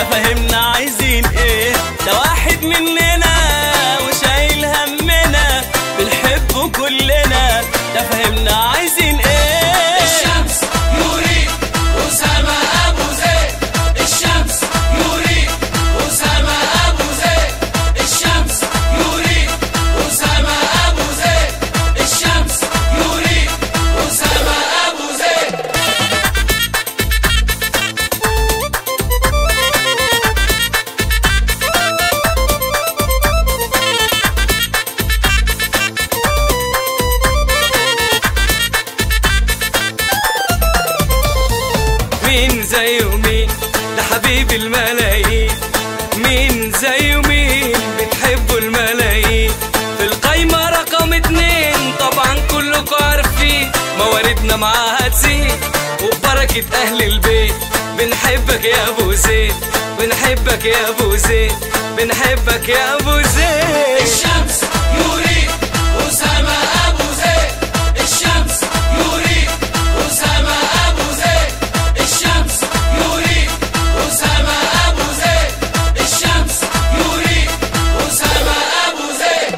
ده فهمنا عايزين ايه ده واحد مننا وشايل همنا بنحبه كلنا ده فهمنا عايزين ايه الشمس نوري أسامة أبو زيد الشمس نوري أسامة أبو زيد الشمس نوري أسامة أبو زيد الشمس نوري أسامة أبو زيد مين زيه مين ده حبيب الملايين مين زيه مين بتحبوا الملايين في القايمة رقم اتنين طبعا كلكوا عارفين مواردنا معاها تزيد وبركة أهل البيت بنحبك يا أبو زيد بنحبك يا أبو زيد بنحبك يا أبو زيد الشمس نوري أسامة أبو زيد الشمس نوري أسامة أبو زيد الشمس نوري أسامة أبو زيد الشمس نوري أسامة أبو زيد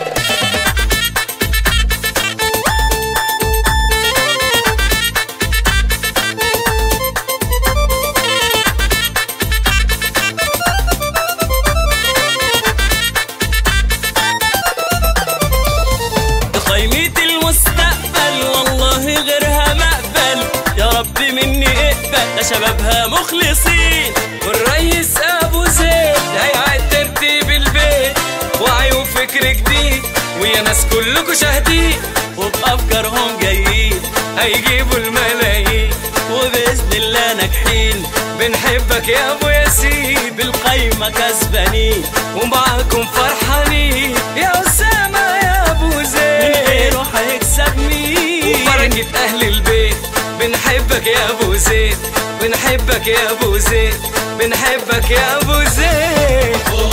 خيمة المستقبل والله غيرها مقبل يا رب مني اقبل ده شبابها مخلصين والريس ابو زيد هيعاد ترتيب البيت وعي وفكر جديد ويا ناس كلكوا شاهدين وبافكارهم جايين هيجيبوا الملايين وباذن الله ناجحين بنحبك يا ابو ياسين بالقايمه كسبانين ومعاكم فرحانين يا اسامه يا ابو زيد من غيره هيكسب مين وبركه اهل البيت بنحبك يا ابو زيد بنحبك يا ابو زيد بنحبك يا ابو زيد